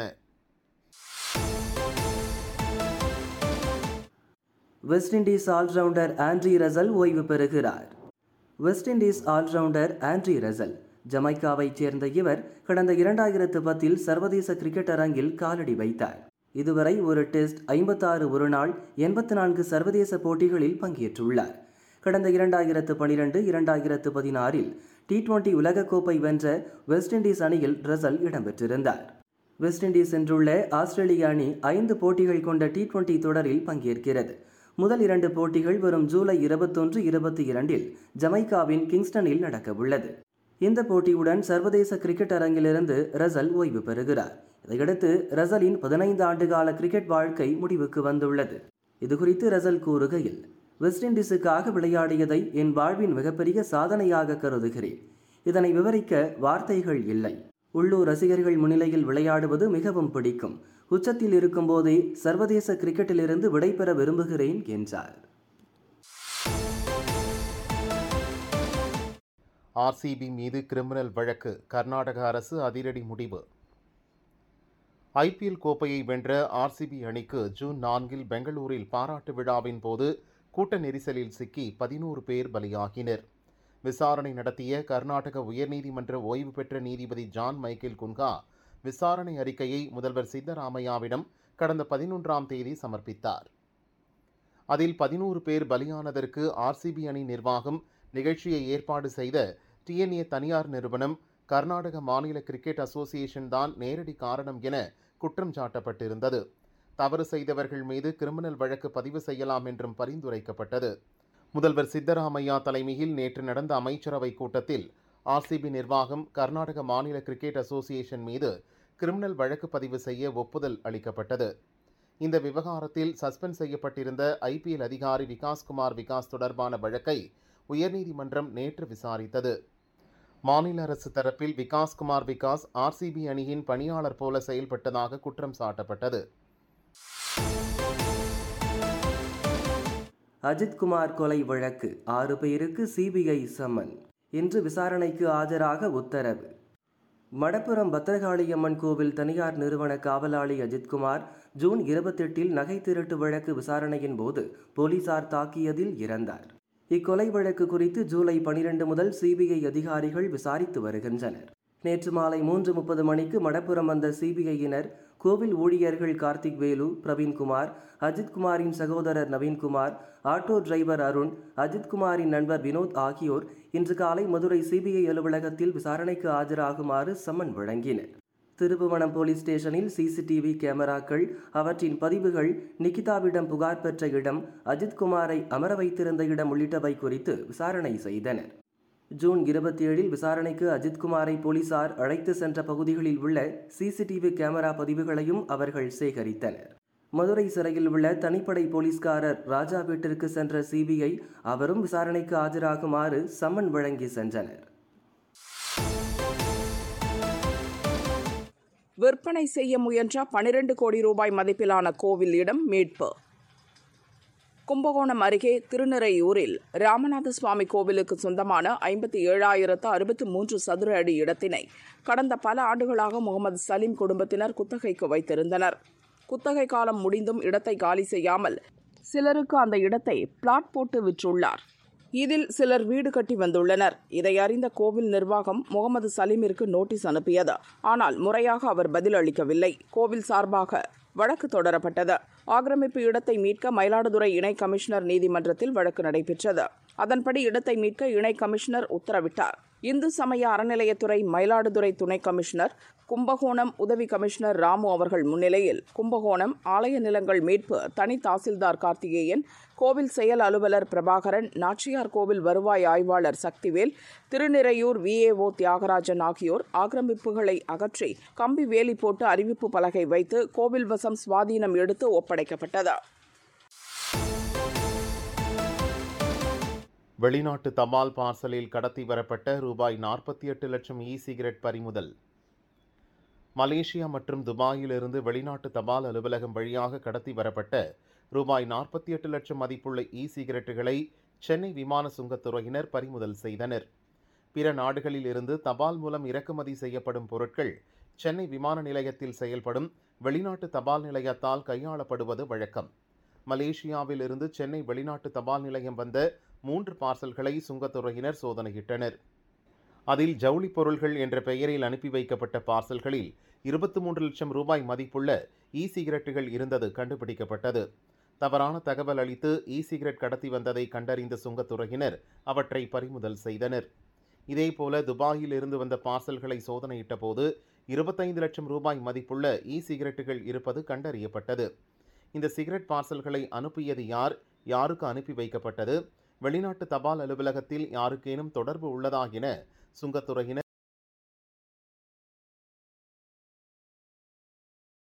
West Indies all rounder Andre Russell ஓய்வு பெறுகிறார் West Indies all rounder Andre Russell ஜமைக்காவைச் சேர்ந்த இவர் கடந்த இரண்டாயிரத்து பத்தில் சர்வதேச கிரிக்கெட் அரங்கில் காலடி வைத்தார் இதுவரை ஒரு டெஸ்ட் ஐம்பத்தாறு ஒருநாள் எண்பத்து நான்கு சர்வதேச போட்டிகளில் பங்கேற்றுள்ளார் கடந்த இரண்டாயிரத்து பனிரெண்டு இரண்டாயிரத்து பதினாறில் டி டுவெண்டி உலகக்கோப்பை வென்ற வெஸ்ட் இண்டீஸ் அணியில் ரசல் இடம்பெற்றிருந்தார் வெஸ்ட் இண்டீஸ் சென்றுள்ள ஆஸ்திரேலிய அணி ஐந்து போட்டிகள் கொண்ட டி டுவெண்டி தொடரில் பங்கேற்கிறது முதல் இரண்டு போட்டிகள் வரும் ஜூலை இருபத்தொன்று இருபத்தி இரண்டில் ஜமைக்காவின் கிங்ஸ்டனில் நடக்கவுள்ளது இந்த போட்டியுடன் சர்வதேச கிரிக்கெட் அரங்கிலிருந்து ரசல் ஓய்வு பெறுகிறார் இதையடுத்து ரசலின் பதினைந்து ஆண்டுகால கிரிக்கெட் வாழ்க்கை முடிவுக்கு வந்துள்ளது இதுகுறித்து ரசல் கூறுகையில் வெஸ்ட் இண்டீஸுக்காக விளையாடியதை என் வாழ்வின் மிகப்பெரிய சாதனையாக கருதுகிறேன் இதனை விவரிக்க வார்த்தைகள் இல்லை உள்ளூர் ரசிகர்கள் முன்னிலையில் விளையாடுவது மிகவும் பிடிக்கும் உச்சத்தில் இருக்கும்போதே சர்வதேச கிரிக்கெட்டிலிருந்து விடைபெற விரும்புகிறேன் என்றார் ஆர்சிபி மீது கிரிமினல் வழக்கு கர்நாடக அரசு அதிரடி முடிவு ஐபிஎல் கோப்பையை வென்ற ஆர்சிபி அணிக்கு ஜூன் நான்கில் பெங்களூரில் பாராட்டு விழாவின் போது கூட்ட நெரிசலில் சிக்கி பதினோரு பேர் பலியாகினர் விசாரணை நடத்திய கர்நாடக உயர்நீதிமன்ற ஓய்வு பெற்ற நீதிபதி ஜான் மைக்கேல் குன்ஹா விசாரணை அறிக்கையை முதல்வர் சித்தராமையாவிடம் கடந்த பதினொன்றாம் தேதி சமர்ப்பித்தார் அதில் பதினோரு பேர் பலியானதற்கு ஆர்சிபி அணி நிர்வாகம் நிகழ்ச்சியை ஏற்பாடு செய்த டிஎன்ஏ தனியார் நிறுவனம் கர்நாடக மாநில கிரிக்கெட் அசோசியேஷன் தான் நேரடி காரணம் என குற்றம் சாட்டப்பட்டிருந்தது தவறு செய்தவர்கள் மீது கிரிமினல் வழக்கு பதிவு செய்யலாம் என்றும் பரிந்துரைக்கப்பட்டது முதல்வர் சித்தராமையா தலைமையில் நேற்று நடந்த அமைச்சரவை கூட்டத்தில் ஆர்சிபி நிர்வாகம் கர்நாடக மாநில கிரிக்கெட் அசோசியேஷன் மீது கிரிமினல் வழக்கு பதிவு செய்ய ஒப்புதல் அளிக்கப்பட்டது இந்த விவகாரத்தில் சஸ்பெண்ட் செய்யப்பட்டிருந்த ஐபிஎல் அதிகாரி விகாஸ்குமார் விகாஸ் தொடர்பான வழக்கை உயர்நீதிமன்றம் நேற்று விசாரித்தது மாநில அரசு தரப்பில் விகாஸ்குமார் விகாஸ் ஆர்சிபி அணியின் பணியாளர் போல செயல்பட்டதாக குற்றம் சாட்டப்பட்டது அஜித் குமார் கொலை வழக்கு ஆறு பேருக்கு சிபிஐ சம்மன் இன்று விசாரணைக்கு ஆஜராக உத்தரவு மடப்புரம் பத்திரகாளியம்மன் கோவில் தனியார் நிறுவன காவலாளி அஜித்குமார் ஜூன் இருபத்தெட்டில் நகை திருட்டு வழக்கு விசாரணையின் போது போலீசார் தாக்கியதில் இறந்தார் இக்கொலை வழக்கு குறித்து ஜூலை பனிரெண்டு முதல் சிபிஐ அதிகாரிகள் விசாரித்து வருகின்றனர் நேற்று மாலை மூன்று முப்பது மணிக்கு மடப்புறம் வந்த சிபிஐயினர் கோவில் ஊழியர்கள் கார்த்திக் வேலு பிரவீன்குமார் அஜித்குமாரின் சகோதரர் நவீன்குமார் ஆட்டோ டிரைவர் அருண் அஜித்குமாரின் நண்பர் வினோத் ஆகியோர் இன்று காலை மதுரை சிபிஐ அலுவலகத்தில் விசாரணைக்கு ஆஜராகுமாறு சம்மன் வழங்கினர் திருப்புவனம் போலீஸ் ஸ்டேஷனில் சிசிடிவி கேமராக்கள் அவற்றின் பதிவுகள் நிகிதாவிடம் புகார் பெற்ற இடம் அஜித்குமாரை அமர வைத்திருந்த இடம் உள்ளிட்டவை குறித்து விசாரணை செய்தனர் ஜூன் இருபத்தி ஏழில் விசாரணைக்கு அஜித்குமாரை போலீசார் அழைத்து சென்ற பகுதிகளில் உள்ள சிசிடிவி கேமரா பதிவுகளையும் அவர்கள் சேகரித்தனர் மதுரை சிறையில் உள்ள தனிப்படை போலீஸ்காரர் ராஜா வீட்டிற்கு சென்ற சிபிஐ அவரும் விசாரணைக்கு ஆஜராகுமாறு சம்மன் வழங்கி சென்றனர் விற்பனை செய்ய முயன்ற பனிரெண்டு கோடி ரூபாய் மதிப்பிலான கோவில் இடம் மீட்பு கும்பகோணம் அருகே திருநிறையூரில் ராமநாத சுவாமி கோவிலுக்கு சொந்தமான ஐம்பத்தி ஏழாயிரத்து அறுபத்தி மூன்று சதுர அடி இடத்தினை கடந்த பல ஆண்டுகளாக முகமது சலீம் குடும்பத்தினர் குத்தகைக்கு வைத்திருந்தனர் குத்தகை காலம் முடிந்தும் இடத்தை காலி செய்யாமல் சிலருக்கு அந்த இடத்தை பிளாட் போட்டு விற்றுள்ளார் இதில் சிலர் வீடு கட்டி வந்துள்ளனர் இதை அறிந்த கோவில் நிர்வாகம் முகமது சலீமிற்கு நோட்டீஸ் அனுப்பியது ஆனால் முறையாக அவர் பதில் அளிக்கவில்லை கோவில் சார்பாக வழக்கு தொடரப்பட்டது ஆக்கிரமிப்பு இடத்தை மீட்க மயிலாடுதுறை இணை கமிஷனர் நீதிமன்றத்தில் வழக்கு நடைபெற்றது அதன்படி இடத்தை மீட்க இணை கமிஷனர் உத்தரவிட்டார் இந்து சமய அறநிலையத்துறை மயிலாடுதுறை துணை கமிஷனர் கும்பகோணம் உதவி கமிஷனர் ராமு அவர்கள் முன்னிலையில் கும்பகோணம் ஆலய நிலங்கள் மீட்பு தனி தாசில்தார் கார்த்திகேயன் கோவில் செயல் அலுவலர் பிரபாகரன் நாச்சியார் கோவில் வருவாய் ஆய்வாளர் சக்திவேல் திருநிறையூர் விஏஓ தியாகராஜன் ஆகியோர் ஆக்கிரமிப்புகளை அகற்றி கம்பி வேலி போட்டு அறிவிப்பு பலகை வைத்து கோவில் வசம் சுவாதீனம் எடுத்து ஒப்படைக்கப்பட்டது வெளிநாட்டு தபால் பார்சலில் கடத்தி வரப்பட்ட ரூபாய் நாற்பத்தி எட்டு லட்சம் இ சிகரெட் பறிமுதல் மலேசியா மற்றும் துபாயிலிருந்து வெளிநாட்டு தபால் அலுவலகம் வழியாக கடத்தி வரப்பட்ட ரூபாய் நாற்பத்தி எட்டு லட்சம் மதிப்புள்ள இ சிகரெட்டுகளை சென்னை விமான சுங்கத்துறையினர் பறிமுதல் செய்தனர் பிற நாடுகளில் இருந்து தபால் மூலம் இறக்குமதி செய்யப்படும் பொருட்கள் சென்னை விமான நிலையத்தில் செயல்படும் வெளிநாட்டு தபால் நிலையத்தால் கையாளப்படுவது வழக்கம் மலேசியாவில் இருந்து சென்னை வெளிநாட்டு தபால் நிலையம் வந்த மூன்று பார்சல்களை சுங்கத்துறையினர் சோதனையிட்டனர் அதில் ஜவுளி பொருள்கள் என்ற பெயரில் அனுப்பி வைக்கப்பட்ட பார்சல்களில் இருபத்தி மூன்று லட்சம் ரூபாய் மதிப்புள்ள இ சிகரெட்டுகள் இருந்தது கண்டுபிடிக்கப்பட்டது தவறான தகவல் அளித்து இ சிகரெட் கடத்தி வந்ததை கண்டறிந்த சுங்கத்துறையினர் அவற்றை பறிமுதல் செய்தனர் இதேபோல துபாயில் இருந்து வந்த பார்சல்களை சோதனையிட்ட போது இருபத்தைந்து லட்சம் ரூபாய் மதிப்புள்ள இ சிகரெட்டுகள் இருப்பது கண்டறியப்பட்டது இந்த சிகரெட் பார்சல்களை அனுப்பியது யார் யாருக்கு அனுப்பி வைக்கப்பட்டது வெளிநாட்டு தபால் அலுவலகத்தில் யாருக்கேனும் தொடர்பு உள்ளதா என சுங்கத்துறையினர்